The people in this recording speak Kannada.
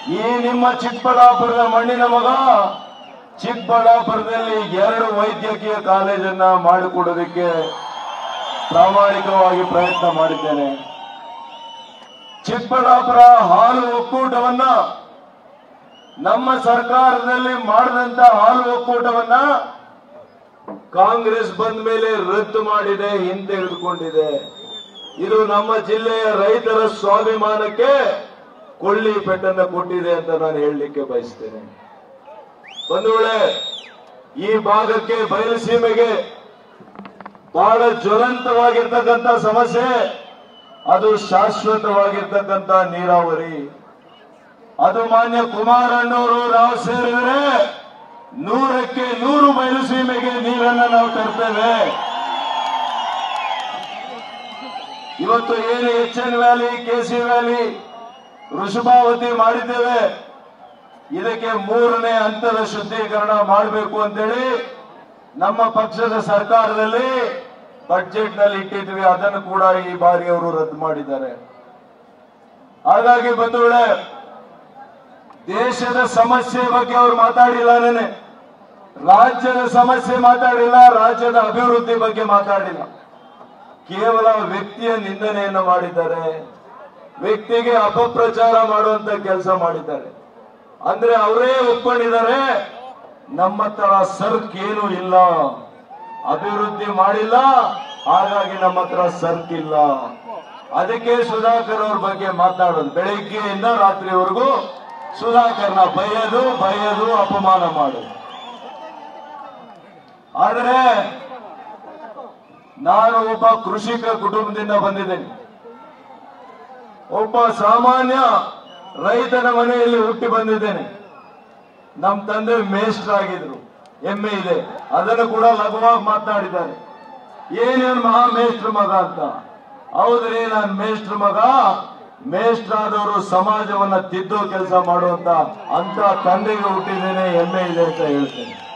ಈ ನಿಮ್ಮ ಚಿಕ್ಕಬಳ್ಳಾಪುರದ ಮಣ್ಣಿನ ಮಗ ಚಿಕ್ಕಬಳ್ಳಾಪುರದಲ್ಲಿ ಎರಡು ವೈದ್ಯಕೀಯ ಕಾಲೇಜನ್ನ ಮಾಡಿಕೊಡೋದಕ್ಕೆ ಪ್ರಾಮಾಣಿಕವಾಗಿ ಪ್ರಯತ್ನ ಮಾಡಿದ್ದೇನೆ ಚಿಕ್ಕಬಳ್ಳಾಪುರ ಹಾಲು ಒಕ್ಕೂಟವನ್ನ ನಮ್ಮ ಸರ್ಕಾರದಲ್ಲಿ ಮಾಡಿದಂತ ಹಾಲು ಒಕ್ಕೂಟವನ್ನ ಕಾಂಗ್ರೆಸ್ ಬಂದ ಮೇಲೆ ರದ್ದು ಮಾಡಿದೆ ಹಿಂತೆಗೆದುಕೊಂಡಿದೆ ಇದು ನಮ್ಮ ಜಿಲ್ಲೆಯ ರೈತರ ಸ್ವಾಭಿಮಾನಕ್ಕೆ ಕೊಳ್ಳಿ ಪೆಟ್ಟನ್ನು ಕೊಟ್ಟಿದೆ ಅಂತ ನಾನು ಹೇಳಲಿಕ್ಕೆ ಬಯಸ್ತೇನೆ ಬಂಧುಗಳೇ ಈ ಭಾಗಕ್ಕೆ ಬಯಲುಸೀಮೆಗೆ ಬಹಳ ಜ್ವಲಂತವಾಗಿರ್ತಕ್ಕಂಥ ಸಮಸ್ಯೆ ಅದು ಶಾಶ್ವತವಾಗಿರ್ತಕ್ಕಂಥ ನೀರಾವರಿ ಅದು ಮಾನ್ಯ ಕುಮಾರಣ್ಣವರು ನಾವು ಸೇರಿದರೆ ನೂರಕ್ಕೆ ನೂರು ಬಯಲುಸೀಮೆಗೆ ನೀರನ್ನು ನಾವು ತರ್ತೇವೆ ಇವತ್ತು ಏನು H N valley K C valley Vrishabhavathi ಮಾಡಿದ್ದೇವೆ ಇದಕ್ಕೆ ಮೂರನೇ ಹಂತದ ಶುದ್ಧೀಕರಣ ಮಾಡಬೇಕು ಅಂತೇಳಿ ನಮ್ಮ ಪಕ್ಷದ ಸರ್ಕಾರದಲ್ಲಿ ಬಡ್ಜೆಟ್ ನಲ್ಲಿ ಇಟ್ಟಿದ್ವಿ ಅದನ್ನು ಕೂಡ ಈ ಬಾರಿ ಅವರು ರದ್ದು ಮಾಡಿದ್ದಾರೆ ಹಾಗಾಗಿ ಬಂಧುಗಳೇ ದೇಶದ ಸಮಸ್ಯೆ ಬಗ್ಗೆ ಅವರು ಮಾತಾಡಿಲ್ಲ ನೆನೆ ರಾಜ್ಯದ ಸಮಸ್ಯೆ ಮಾತಾಡಿಲ್ಲ ರಾಜ್ಯದ ಅಭಿವೃದ್ಧಿ ಬಗ್ಗೆ ಮಾತಾಡಿಲ್ಲ ಕೇವಲ ವ್ಯಕ್ತಿಯ ನಿಂದನೆಯನ್ನು ಮಾಡಿದ್ದಾರೆ ವ್ಯಕ್ತಿಗೆ ಅಪಪ್ರಚಾರ ಮಾಡುವಂತ ಕೆಲಸ ಮಾಡಿದ್ದಾರೆ ಅಂದ್ರೆ ಅವರೇ ಒಪ್ಕೊಂಡಿದ್ದಾರೆ ನಮ್ಮ ತರ ಸರ್ಕ್ ಏನು ಇಲ್ಲ ಅಭಿವೃದ್ಧಿ ಮಾಡಿಲ್ಲ ಹಾಗಾಗಿ ನಮ್ಮ ಹತ್ರ ಸರ್ಕ್ ಇಲ್ಲ ಅದಕ್ಕೆ ಸುಧಾಕರ್ ಅವ್ರ ಬಗ್ಗೆ ಮಾತಾಡೋದು ಬೆಳಿಗ್ಗೆಯಿಂದ ರಾತ್ರಿವರೆಗೂ ಸುಧಾಕರ್ನ ಬೈಯೋದು ಬೈಯೋದು ಅಪಮಾನ ಮಾಡೋದು ಆದರೆ ನಾನು ಒಬ್ಬ ಕೃಷಿಕ ಕುಟುಂಬದಿಂದ ಬಂದಿದ್ದೇನೆ ಒಬ್ಬ ಸಾಮಾನ್ಯ ರೈತನ ಮನೆಯಲ್ಲಿ ಹುಟ್ಟಿ ಬಂದಿದ್ದೇನೆ ನಮ್ಮ ತಂದೆ ಮೇಸ್ಟರ್ ಆಗಿದ್ರು ಹೆಮ್ಮೆ ಇದೆ ಅದನ್ನು ಕೂಡ ಲಘುವಾಗಿ ಮಾತನಾಡಿದ್ದಾರೆ ಏನೇನು ಮಹಾ ಮೇಸ್ಟ್ರ ಮಗ ಅಂತ ಹೌದ್ರಿ ನಾನು ಮೇಸ್ಟ್ರ ಮಗ ಮೇಸ್ಟ್ರ್ ಆದವರು ಸಮಾಜವನ್ನ ತಿದ್ದೋ ಕೆಲಸ ಮಾಡುವಂತ ಅಂತ ತಂದೆಗೆ ಹುಟ್ಟಿದ್ದೇನೆ ಹೆಮ್ಮೆ ಇದೆ ಅಂತ ಹೇಳ್ತೇನೆ